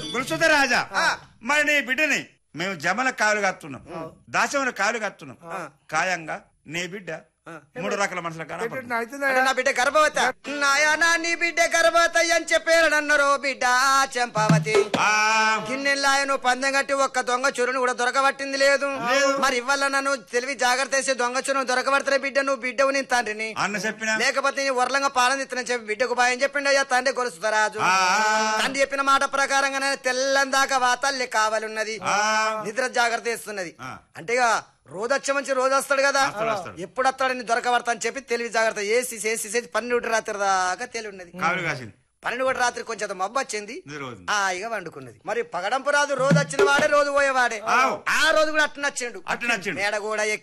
గురుసుద రాజా మరి నీ బిడ్డని మేము జమల కాలు కత్తున్నాం దాశముల కాలు కత్తున్నాం ఖాయంగా నీ బిడ్డ మూడు రకాల మనుషుల ఎట్లా అవుతుందా? అంటే నా బిడ్డ గర్భవత నాయనా నీ బిడ్డ గర్భవత అని చెప్పారనన్నారు బిడ్డ చంపావతి గిన్నెల్లాయను పందెం కట్టి ఒక్క దొంగ చురును కూడా దొరకబట్టింది లేదు మరి ఇవ్వాల నన్ను తెలివి జాగ్రత్త వేసి దొంగ చురును దొరకబడతారే బిడ్డ నువ్వు బిడ్డవు నేను తండ్రిని అన్న చెప్పిన లేకపోతే నీ వరలంగా పాలన ఇత్తనని చెప్పి బిడ్డకు భయం చెప్పిండు అయ్యా తండ్రి గొలుసుతరాజు ఆ. తండ్రి చెప్పిన మాట ప్రకారంగానే తెల్లం దాకా వా తల్లి కావాలన్నది నిద్ర జాగ్రత్త ఇస్తున్నది ఆ. అంటే ఇక రోజు వచ్చే మంచి రోజు వస్తాడు కదా వస్తాడు, వస్తాడు. ఎప్పుడు వస్తాడని దొరకబడతా అని చెప్పి తెలివి జాగ్రత్త ఏసి చేసి చేసి పన్నెండు రాత్రి దాకా తెలివి ఉన్నది కాలు కాసింది పన్నెండు కూడా రాత్రి కొంచెం మబ్బు వచ్చింది ఇది రోజు హాయిగా వండుకున్నది మరి పగడంపు రాదు రోజు వచ్చిన వాడే రోజు పోయేవాడే ఆవ్. ఆ రోజు కూడా అట్ట నచ్చిండు అట్ట నచ్చిండు. మేడ కూడా